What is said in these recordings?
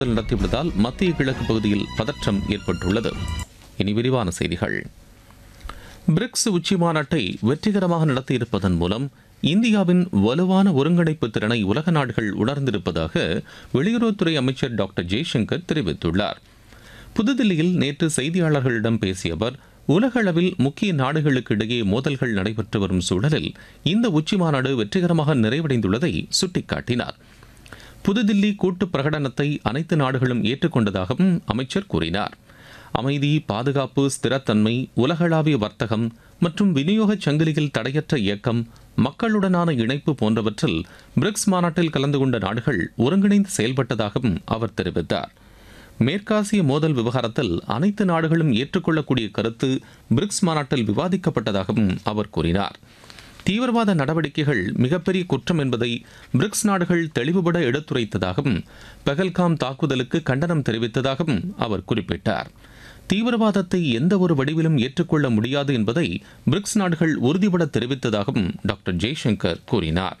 நடத்தியுள்ளதால் மத்திய கிழக்கு பகுதியில் பதற்றம் ஏற்பட்டுள்ளது இனி விரிவான செய்திகள் பிரிக்ஸ் உச்சி மாநாட்டை வெற்றிகரமாக நடத்தியிருப்பதன் மூலம் இந்தியாவின் வலுவான ஒருங்கிணைப்பு திறனை உலக நாடுகள் உணர்ந்திருப்பதாக வெளியுறவுத்துறை அமைச்சர் டாக்டர் ஜெய்சங்கர் தெரிவித்துள்ளார் புதுதில்லியில் நேற்று செய்தியாளர்களிடம் பேசிய அவர் உலக அளவில் முக்கிய நாடுகளுக்கு இடையே மோதல்கள் நடைபெற்று வரும் சூழலில் இந்த உச்சி மாநாடு வெற்றிகரமாக நிறைவடைந்துள்ளதை சுட்டிக்காட்டினார் புதுதில்லி கூட்டு பிரகடனத்தை அனைத்து நாடுகளும் ஏற்றுக்கொண்டதாகவும் அமைச்சர் கூறினார் அமைதி பாதுகாப்பு ஸ்திரத்தன்மை உலகளாவிய வர்த்தகம் மற்றும் விநியோகச் சங்கிலியில் தடையற்ற இயக்கம் மக்களுடனான இணைப்பு போன்றவற்றில் பிரிக்ஸ் மாநாட்டில் கலந்து கொண்ட நாடுகள் ஒருங்கிணைந்து செயல்பட்டதாகவும் அவர் தெரிவித்தார் மேற்காசிய மோதல் விவகாரத்தில் அனைத்து நாடுகளும் ஏற்றுக்கொள்ளக்கூடிய கருத்து பிரிக்ஸ் மாநாட்டில் விவாதிக்கப்பட்டதாகவும் அவர் கூறினார் தீவிரவாத நடவடிக்கைகள் மிகப்பெரிய குற்றம் என்பதை பிரிக்ஸ் நாடுகள் தெளிவுபட எடுத்துரைத்ததாகவும் பெகல்காம் தாக்குதலுக்கு கண்டனம் தெரிவித்ததாகவும் அவர் குறிப்பிட்டார் தீவிரவாதத்தை எந்த ஒரு வடிவிலும் ஏற்றுக்கொள்ள முடியாது என்பதை பிரிக்ஸ் நாடுகள் உறுதிபட தெரிவித்ததாகவும் டாக்டர் ஜெய்சங்கர் கூறினார்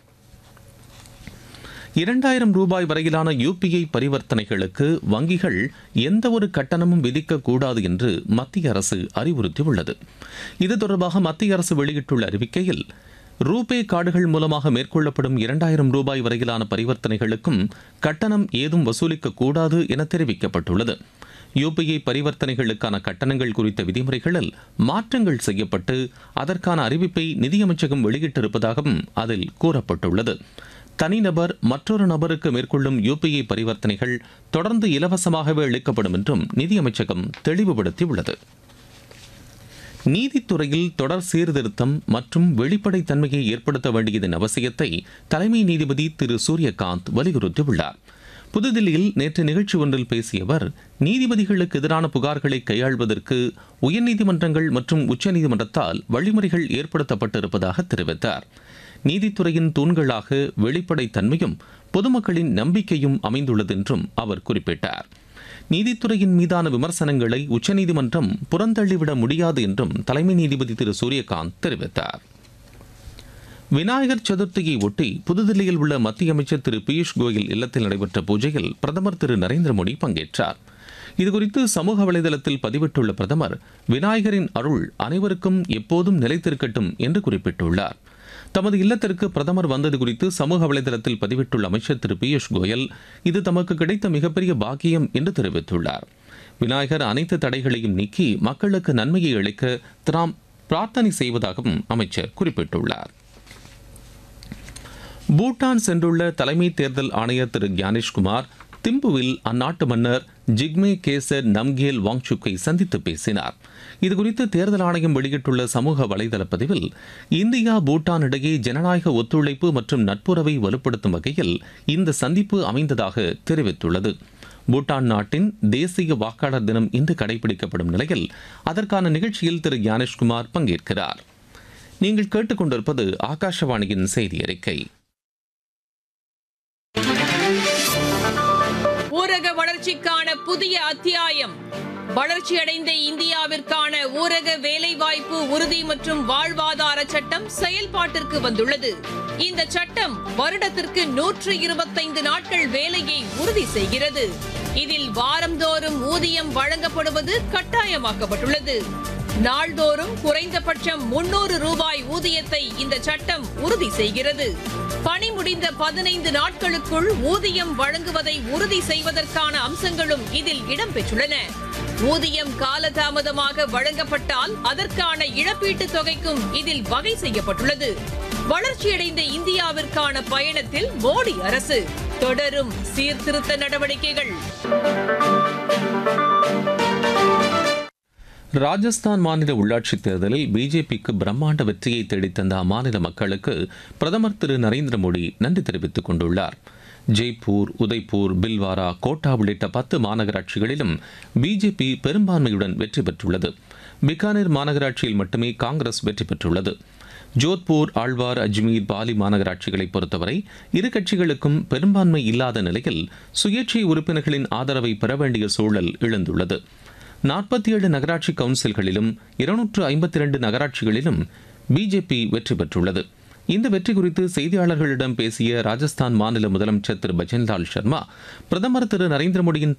இரண்டாயிரம் ரூபாய் வரையிலான யுபிஐ பரிவர்த்தனைகளுக்கு வங்கிகள் எந்த ஒரு கட்டணமும் விதிக்கக்கூடாது என்று மத்திய அரசு அறிவுறுத்தியுள்ளது இது தொடர்பாக மத்திய அரசு வெளியிட்டுள்ள அறிவிக்கையில் ரூபே கார்டுகள் மூலமாக மேற்கொள்ளப்படும் இரண்டாயிரம் ரூபாய் வரையிலான பரிவர்த்தனைகளுக்கும் கட்டணம் ஏதும் வசூலிக்க கூடாது என தெரிவிக்கப்பட்டுள்ளது யுபிஐ பரிவர்த்தனைகளுக்கான கட்டணங்கள் குறித்த விதிமுறைகளில் மாற்றங்கள் செய்யப்பட்டு அதற்கான அறிவிப்பை நிதியமைச்சகம் வெளியிட்டிருப்பதாகவும் அதில் கூறப்பட்டுள்ளது தனிநபர் மற்றொரு நபருக்கு மேற்கொள்ளும் யுபிஐ பரிவர்த்தனைகள் தொடர்ந்து இலவசமாகவே அளிக்கப்படும் என்றும் நிதியமைச்சகம் தெளிவுபடுத்தியுள்ளது நீதித்துறையில் தொடர் சீர்திருத்தம் மற்றும் வெளிப்படைத்தன்மையை ஏற்படுத்த வேண்டியதன் அவசியத்தை தலைமை நீதிபதி திரு சூரியகாந்த் வலியுறுத்தியுள்ளார் புதுதில்லியில் நேற்று நிகழ்ச்சி ஒன்றில் பேசிய அவர் நீதிபதிகளுக்கு எதிரான புகார்களை கையாள்வதற்கு உயர்நீதிமன்றங்கள் மற்றும் உச்சநீதிமன்றத்தால் வழிமுறைகள் ஏற்படுத்தப்பட்டிருப்பதாக தெரிவித்தார் நீதித்துறையின் தூண்களாக வெளிப்படைத்தன்மையும் பொதுமக்களின் நம்பிக்கையும் அமைந்துள்ளது என்றும் அவர் குறிப்பிட்டார் நீதித்துறையின் மீதான விமர்சனங்களை உச்சநீதிமன்றம் புறந்தள்ளிவிட முடியாது என்றும் தலைமை நீதிபதி திரு சூரியகாந்த் தெரிவித்தார் விநாயகர் சதுர்த்தியை ஒட்டி புதுதில்லியில் உள்ள மத்திய அமைச்சர் திரு பியூஷ் கோயல் இல்லத்தில் நடைபெற்ற பூஜையில் பிரதமர் திரு நரேந்திர மோடி பங்கேற்றார் இதுகுறித்து சமூக வலைதளத்தில் பதிவிட்டுள்ள பிரதமர் விநாயகரின் அருள் அனைவருக்கும் எப்போதும் நிலைத்திருக்கட்டும் என்று குறிப்பிட்டுள்ளார் தமது இல்லத்திற்கு பிரதமர் வந்தது குறித்து சமூக வலைதளத்தில் பதிவிட்டுள்ள அமைச்சர் திரு பியூஷ் கோயல் இது தமக்கு கிடைத்த மிகப்பெரிய பாக்கியம் என்று தெரிவித்துள்ளார் விநாயகர் அனைத்து தடைகளையும் நீக்கி மக்களுக்கு நன்மையை அளிக்க தாம் பிரார்த்தனை செய்வதாகவும் அமைச்சர் குறிப்பிட்டுள்ளார் பூட்டான் சென்றுள்ள தலைமை தேர்தல் ஆணையர் திரு ஞானேஷ்குமார் திம்புவில் அந்நாட்டு மன்னர் ஜிக்மே கேசர் நம்கேல் வாங்சுக்கை சந்தித்து பேசினார் இதுகுறித்து தேர்தல் ஆணையம் வெளியிட்டுள்ள சமூக வலைதள பதிவில் இந்தியா பூட்டான் இடையே ஜனநாயக ஒத்துழைப்பு மற்றும் நட்புறவை வலுப்படுத்தும் வகையில் இந்த சந்திப்பு அமைந்ததாக தெரிவித்துள்ளது பூட்டான் நாட்டின் தேசிய வாக்காளர் தினம் இன்று கடைபிடிக்கப்படும் நிலையில் அதற்கான நிகழ்ச்சியில் திரு ஞானேஷ்குமார் பங்கேற்கிறார் நீங்கள் கேட்டுக்கொண்டிருப்பது ஆகாஷவாணியின் செய்தி அறிக்கை ஊரக வளர்ச்சிக்கான புதிய அத்தியாயம் வளர்ச்சியடைந்த இந்தியாவிற்கான ஊரக வேலைவாய்ப்பு உறுதி மற்றும் வாழ்வாதார சட்டம் செயல்பாட்டிற்கு வந்துள்ளது இந்த சட்டம் வருடத்திற்கு நூற்று இருபத்தைந்து நாட்கள் வேலையை உறுதி செய்கிறது இதில் வாரந்தோறும் ஊதியம் வழங்கப்படுவது கட்டாயமாக்கப்பட்டுள்ளது நாள்தோறும் குறைந்தபட்சம் முன்னூறு ரூபாய் ஊதியத்தை இந்த சட்டம் உறுதி செய்கிறது பணி முடிந்த பதினைந்து நாட்களுக்குள் ஊதியம் வழங்குவதை உறுதி செய்வதற்கான அம்சங்களும் இதில் இடம்பெற்றுள்ளன ஊதியம் காலதாமதமாக வழங்கப்பட்டால் அதற்கான இழப்பீட்டுத் தொகைக்கும் இதில் வகை செய்யப்பட்டுள்ளது வளர்ச்சியடைந்த இந்தியாவிற்கான பயணத்தில் மோடி அரசு தொடரும் சீர்திருத்த நடவடிக்கைகள் ராஜஸ்தான் மாநில உள்ளாட்சித் தேர்தலில் பிஜேபிக்கு பிரம்மாண்ட வெற்றியை தேடித்தந்த அம்மாநில மக்களுக்கு பிரதமர் திரு நரேந்திர மோடி நன்றி தெரிவித்துக் கொண்டுள்ளார் ஜெய்ப்பூர் உதய்பூர் பில்வாரா கோட்டா உள்ளிட்ட பத்து மாநகராட்சிகளிலும் பிஜேபி பெரும்பான்மையுடன் வெற்றி பெற்றுள்ளது பிகானேர் மாநகராட்சியில் மட்டுமே காங்கிரஸ் வெற்றி பெற்றுள்ளது ஜோத்பூர் ஆழ்வார் அஜ்மீர் பாலி மாநகராட்சிகளை பொறுத்தவரை இரு கட்சிகளுக்கும் பெரும்பான்மை இல்லாத நிலையில் சுயேட்சை உறுப்பினர்களின் ஆதரவை பெற வேண்டிய சூழல் எழுந்துள்ளது நாற்பத்தி ஏழு நகராட்சி கவுன்சில்களிலும் இருநூற்று ஐம்பத்தி இரண்டு நகராட்சிகளிலும் பிஜேபி வெற்றி பெற்றுள்ளது இந்த வெற்றி குறித்து செய்தியாளர்களிடம் பேசிய ராஜஸ்தான் மாநில முதலமைச்சர் திரு பஜன்லால் சர்மா பிரதமர் திரு நரேந்திர மோடியின்